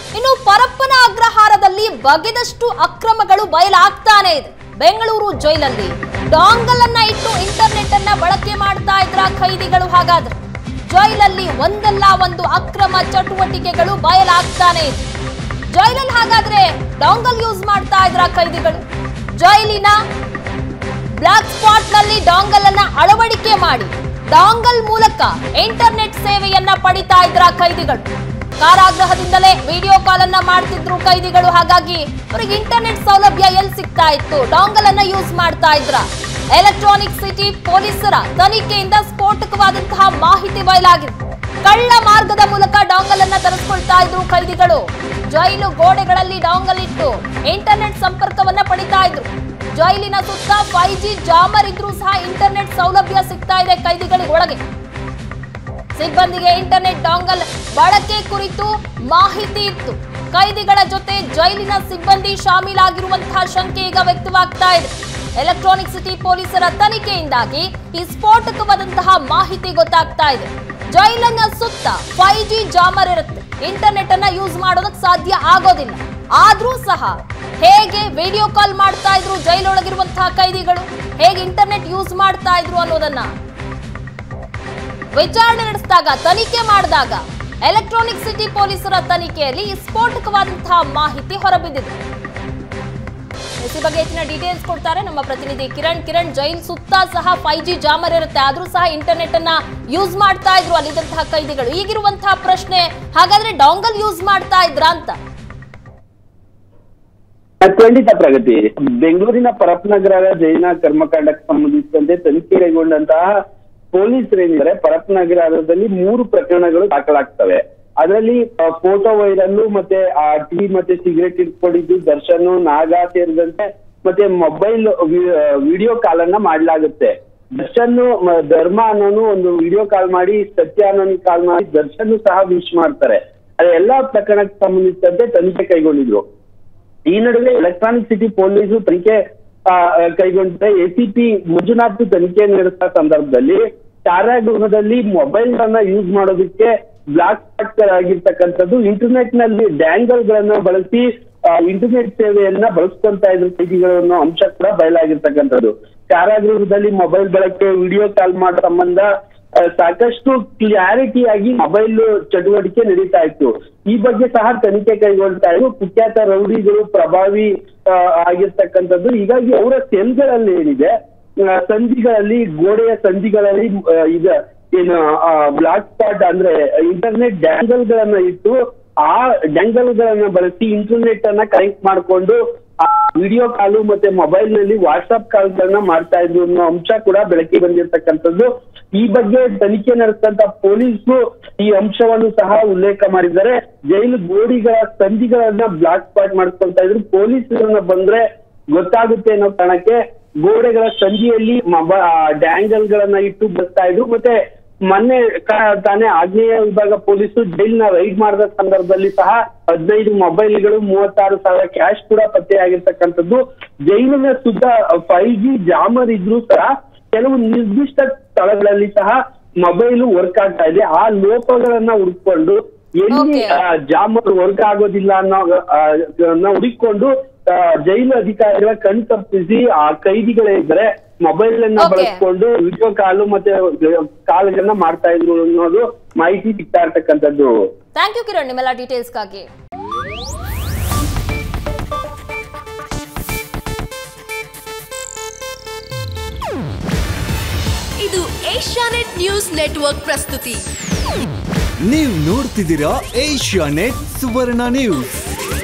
ಇನ್ನು ಪರಪ್ಪನ ಅಗ್ರಹಾರದಲ್ಲಿ ಬಗೆದಷ್ಟು ಅಕ್ರಮಗಳು ಬಯಲಾಗ್ತಾನೆ ಇದೆ ಬೆಂಗಳೂರು ಜೈಲಲ್ಲಿ ಡಾಂಗಲ್ ಅನ್ನ ಇಟ್ಟು ಇಂಟರ್ನೆಟ್ ಅನ್ನ ಬಳಕೆ ಮಾಡ್ತಾ ಇದ್ರ ಖೈದಿಗಳು ಹಾಗಾದ್ರೆ ಜೈಲಲ್ಲಿ ಒಂದಲ್ಲ ಒಂದು ಅಕ್ರಮ ಚಟುವಟಿಕೆಗಳು ಬಯಲಾಗ್ತಾನೆ ಇದೆ ಜೈಲಲ್ಲಿ ಹಾಗಾದ್ರೆ ಡಾಂಗಲ್ ಯೂಸ್ ಮಾಡ್ತಾ ಇದ್ರ ಖೈದಿಗಳು ಜೈಲಿನ ಬ್ಲಾಕ್ ಸ್ಪಾಟ್ ನಲ್ಲಿ ಡಾಂಗಲ್ ಅನ್ನ ಅಳವಡಿಕೆ ಮಾಡಿ ಡಾಂಗಲ್ ಮೂಲಕ ಇಂಟರ್ನೆಟ್ ಸೇವೆಯನ್ನ ಪಡಿತಾ ಇದ್ರ ಖೈದಿಗಳು ಕಾರಾಗೃಹದಿಂದಲೇ ವಿಡಿಯೋ ಕಾಲ್ ಅನ್ನ ಮಾಡ್ತಿದ್ರು ಖೈದಿಗಳು ಹಾಗಾಗಿ ಅವರಿಗೆ ಇಂಟರ್ನೆಟ್ ಸೌಲಭ್ಯ ಎಲ್ಲಿ ಸಿಗ್ತಾ ಇತ್ತು ಡಾಂಗಲ್ ಅನ್ನ ಯೂಸ್ ಮಾಡ್ತಾ ಇದ್ರ ಎಲೆಕ್ಟ್ರಾನಿಕ್ ಸಿಟಿ ಪೊಲೀಸರ ತನಿಖೆಯಿಂದ ಸ್ಫೋಟಕವಾದಂತಹ ಮಾಹಿತಿ ಬಯಲಾಗಿದೆ ಕಳ್ಳ ಮಾರ್ಗದ ಮೂಲಕ ಡಾಂಗಲ್ ಅನ್ನ ತರಿಸ್ಕೊಳ್ತಾ ಇದ್ರು ಖೈದಿಗಳು ಜೈಲು ಗೋಡೆಗಳಲ್ಲಿ ಡಾಂಗಲ್ ಇಟ್ಟು ಇಂಟರ್ನೆಟ್ ಸಂಪರ್ಕವನ್ನ ಪಡಿತಾ ಇದ್ರು ಜೈಲಿನ ಸುತ್ತ ಫೈವ್ ಜಿ ಜಾಮರ್ ಇದ್ರೂ ಸಹ ಇಂಟರ್ನೆಟ್ ಸೌಲಭ್ಯ ಸಿಗ್ತಾ ಇದೆ ಖೈದಿಗಳಿಗೆ ಒಳಗೆ ಸಿಬ್ಬಂದಿಗೆ ಇಂಟರ್ನೆಟ್ ಡಾಂಗಲ್ ಬಳಕೆ ಕುರಿತು ಮಾಹಿತಿ ಇತ್ತು ಕೈದಿಗಳ ಜೊತೆ ಜೈಲಿನ ಸಿಬ್ಬಂದಿ ಶಾಮೀಲಾಗಿರುವಂತಹ ಶಂಕೆ ಈಗ ವ್ಯಕ್ತವಾಗ್ತಾ ಇದೆ ಎಲೆಕ್ಟ್ರಾನಿಕ್ ಸಿಟಿ ಪೊಲೀಸರ ತನಿಖೆಯಿಂದಾಗಿ ಈ ಸ್ಫೋಟಕವಾದಂತಹ ಮಾಹಿತಿ ಗೊತ್ತಾಗ್ತಾ ಇದೆ ಜೈಲನ್ನ ಸುತ್ತ ಫೈವ್ ಜಿ ಜಾಮರ್ ಇರುತ್ತೆ ಇಂಟರ್ನೆಟ್ ಅನ್ನ ಯೂಸ್ ಮಾಡೋದಕ್ಕೆ ಸಾಧ್ಯ ಆಗೋದಿಲ್ಲ ಆದ್ರೂ ಸಹ ಹೇಗೆ ವಿಡಿಯೋ ಕಾಲ್ ಮಾಡ್ತಾ ಇದ್ರು ಜೈಲೊಳಗಿರುವಂತಹ ಕೈದಿಗಳು ಹೇಗೆ ಇಂಟರ್ನೆಟ್ ಯೂಸ್ ಮಾಡ್ತಾ ಇದ್ರು ಅನ್ನೋದನ್ನ ವಿಚಾರಣೆ ನಡೆಸಿದಾಗ ತನಿಖೆ ಮಾಡಿದಾಗ ಎಲೆಕ್ಟ್ರಾನಿಕ್ ಸಿಟಿ ಪೊಲೀಸರ ತನಿಖೆಯಲ್ಲಿ ಈ ಸ್ಫೋಟಕವಾದಂತಹ ಮಾಹಿತಿ ಹೊರಬಿದ್ದಿದೆ ಎಸ್ ಈ ಬಗ್ಗೆ ಹೆಚ್ಚಿನ ಡೀಟೇಲ್ಸ್ ಕೊಡ್ತಾರೆ ನಮ್ಮ ಪ್ರತಿನಿಧಿ ಕಿರಣ್ ಕಿರಣ್ ಜೈಲ್ ಸುತ್ತ ಸಹ ಫೈವ್ ಜಿ ಜಾಮರ್ ಇರುತ್ತೆ ಆದ್ರೂ ಸಹ ಇಂಟರ್ನೆಟ್ ಅನ್ನ ಯೂಸ್ ಮಾಡ್ತಾ ಇದ್ರು ಅಲ್ಲಿದ್ದಂತಹ ಕೈದಿಗಳು ಈಗಿರುವಂತಹ ಪ್ರಶ್ನೆ ಹಾಗಾದ್ರೆ ಡಾಂಗಲ್ ಯೂಸ್ ಮಾಡ್ತಾ ಇದ್ರಾ ಅಂತ ಖಂಡಿತ ಪ್ರಗತಿ ಬೆಂಗಳೂರಿನ ಪರಪ್ಪನಗರ ಜೈನ ಕರ್ಮಕಾಂಡಕ್ಕೆ ಸಂಬಂಧಿಸಿದಂತೆ ತನಿಖೆ ಕೈಗೊಂಡಂತಹ ಪೊಲೀಸರೇನಿದ್ದಾರೆ ಪರಪ್ಪನಗರದಲ್ಲಿ ಮೂರು ಪ್ರಕರಣಗಳು ದಾಖಲಾಗ್ತವೆ ಅದರಲ್ಲಿ ಫೋಟೋ ವೈರಲ್ ಮತ್ತೆ ಆ ಟೀ ಮತ್ತೆ ಸಿಗರೆಟ್ ಇಟ್ಕೊಂಡಿದ್ದು ದರ್ಶನ್ ನಾಗ ಸೇರಿದಂತೆ ಮತ್ತೆ ಮೊಬೈಲ್ ವಿಡಿಯೋ ಕಾಲ್ ಅನ್ನ ಮಾಡ್ಲಾಗುತ್ತೆ ದರ್ಶನ್ ಮ- ಧರ್ಮ ಅನ್ನೋನು ಒಂದು ವಿಡಿಯೋ ಕಾಲ್ ಮಾಡಿ ಸತ್ಯ ಅನ್ನೋನು ಕಾಲ್ ಮಾಡಿ ದರ್ಶನ್ ಸಹ ವಿಶ್ ಮಾಡ್ತಾರೆ ಅದೆಲ್ಲಾ ಪ್ರಕರಣಕ್ಕೆ ಸಂಬಂಧಿಸಿದಂತೆ ತನಿಖೆ ಕೈಗೊಂಡಿದ್ರು ಈ ನಡುವೆ ಎಲೆಕ್ಟ್ರಾನಿಕ್ ಸಿಟಿ ಪೊಲೀಸರು ತನಿಖೆ ಆ, ಆ, ಕೈಗೊಂಡಿದೆ ಎಸಿಪಿ ಮಂಜುನಾಥ್ ತನಿಖೆ ನಡೆಸಿದ ಸಂದರ್ಭದಲ್ಲಿ ಕಾರಾಗೃಹದಲ್ಲಿ ಮೊಬೈಲ್ ಅನ್ನ ಯೂಸ್ ಮಾಡೋದಕ್ಕೆ ಬ್ಲಾಕ್ ಸ್ಪಾಟ್ ಆಗಿರ್ತಕ್ಕಂಥದ್ದು ಇಂಟರ್ನೆಟ್ ನಲ್ಲಿ ಡ್ಯಾಂಗಲ್ ಗಳನ್ನ ಬಳಸಿ ಇಂಟರ್ನೆಟ್ ಸೇವೆಯನ್ನ ಬಳಸ್ಕೊಂತ ಇದ್ರು ಕೈದಿಗಳು ಅನ್ನೋ ಅಂಶ ಕೂಡ ಬಯಲಾಗಿರ್ತಕ್ಕಂಥದ್ದು ಕಾರಾಗೃಹದಲ್ಲಿ ಮೊಬೈಲ್ ಬಳಕೆ ವಿಡಿಯೋ ಕಾಲ್ ಮಾಡೋ ಸಂಬಂಧ ಆ, ಸಾಕಷ್ಟು ಕ್ಲಾರಿಟಿ ಆಗಿ ಮೊಬೈಲ್ ಚಟುವಟಿಕೆ ನಡೀತಾ ಇತ್ತು ಈ ಬಗ್ಗೆ ಸಹ ತನಿಖೆ ಕೈಗೊಳ್ತಾ ಇದ್ರು ಕುಖ್ಯಾತ ರೌಡಿಗಳು ಪ್ರಭಾವಿ ಆ, ಆಗಿರ್ತಕ್ಕಂಥದ್ದು ಹೀಗಾಗಿ ಅವರ ಸೆಲ್ಗಳಲ್ಲಿ ಏನಿದೆ ಆ, ಸಂಧಿಗಳಲ್ಲಿ ಗೋಡೆಯ ಸಂಧಿಗಳಲ್ಲಿ ಆ, ಈಗ ಏನು ಬ್ಲಾಕ್ ಸ್ಪಾಟ್ ಅಂದ್ರೆ ಇಂಟರ್ನೆಟ್ ಡ್ಯಾಂಗಲ್ ಗಳನ್ನ ಇಟ್ಟು ಆ ಡ್ಯಾಂಗಲ್ ಗಳನ್ನ ಬಳಸಿ ಇಂಟರ್ನೆಟ್ ಅನ್ನ ಕನೆಕ್ಟ್ ಮಾಡ್ಕೊಂಡು ವಿಡಿಯೋ ಕಾಲು ಮತ್ತೆ ಮೊಬೈಲ್ ನಲ್ಲಿ ವಾಟ್ಸ್ಆಪ್ ಕಾಲ್ಗಳನ್ನ ಮಾಡ್ತಾ ಇದ್ರು ಅನ್ನೋ ಅಂಶ ಕೂಡ ಬೆಳಕಿಗೆ ಬಂದಿರತಕ್ಕಂಥದ್ದು ಈ ಬಗ್ಗೆ ತನಿಖೆ ನಡೆಸಿದಂತ ಪೊಲೀಸರು ಈ ಅಂಶವನ್ನು ಸಹ ಉಲ್ಲೇಖ ಮಾಡಿದ್ದಾರೆ ಜೈಲು ಗೋಡಿಗಳ ಸಂಧಿಗಳನ್ನ ಬ್ಲಾಕ್ ಸ್ಪಾಟ್ ಮಾಡ್ಕೊಳ್ತಾ ಇದ್ರು ಪೊಲೀಸರನ್ನ ಬಂದ್ರೆ ಗೊತ್ತಾಗುತ್ತೆ ಅನ್ನೋ ಕಾರಣಕ್ಕೆ ಗೋಡೆಗಳ ಸಂಧಿಯಲ್ಲಿ ಮೊಬ- ಆ, ಡ್ಯಾಂಗಲ್ ಗಳನ್ನ ಇಟ್ಟು ಬರ್ತಾ ಇದ್ರು ಮತ್ತೆ ಮೊನ್ನೆ ಕ- ತಾನೇ ಆಗ್ನೇಯ ವಿಭಾಗ ಪೊಲೀಸರು ಜೈಲಿನ ರೈಡ್ ಮಾಡಿದ ಸಂದರ್ಭದಲ್ಲಿ ಸಹ ಹದಿನೈದು ಮೊಬೈಲ್ಗಳು ಮೂವತ್ತಾರು ಸಾವಿರ ಕ್ಯಾಶ್ ಕೂಡ ಪತ್ತೆಯಾಗಿರ್ತಕ್ಕಂಥದ್ದು ಜೈಲಿನ ಸುತ್ತ ಫೈವ್ ಜಿ ಜಾಮರ್ ಇದ್ರೂ ಸಹ ಕೆಲವು ನಿರ್ದಿಷ್ಟ ಸ್ಥಳಗಳಲ್ಲಿ ಸಹ ಮೊಬೈಲ್ ವರ್ಕ್ ಆಗ್ತಾ ಇದೆ ಆ ಲೋಪಗಳನ್ನ ಹುಡ್ಕೊಂಡು ಎಲ್ಲಿ Okay. ಆ, ಜಾಮರ್ ವರ್ಕ್ ಆಗೋದಿಲ್ಲ ಅನ್ನೋ ಆ, ಅದನ್ನ ಹುಡುಕೊಂಡು ಆ, ಜೈಲು ಅಧಿಕಾರಿಗಳ ಕಣ್ ತಪ್ಪಿಸಿ ಆ ಕೈದಿಗಳಿದ್ರೆ ಮೊಬೈಲ್ ಅನ್ನ Okay. ಬಳಸ್ಕೊಂಡು ವಿಡಿಯೋ ಕಾಲು ಮತ್ತೆ ಕಾಲ್ಗಳನ್ನ ಮಾಡ್ತಾ ಇದ್ರು ಅನ್ನೋದು ಮಾಹಿತಿ ಸಿಗ್ತಾ ಇರ್ತಕ್ಕಂಥದ್ದು ಥ್ಯಾಂಕ್ ಯು ಕಿರಣ್ ನಿಮ್ಮೆಲ್ಲ ಡೀಟೇಲ್ಸ್ಗಾಗಿ ಇದು ಏಷ್ಯಾನೆಟ್ ನ್ಯೂಸ್ ನೆಟ್ವರ್ಕ್ ಪ್ರಸ್ತುತಿ ನೀವು ನೋಡ್ತಿದ್ದೀರಾ ಏಷ್ಯಾ ನೆಟ್ ಸುವರ್ಣ ನ್ಯೂಸ್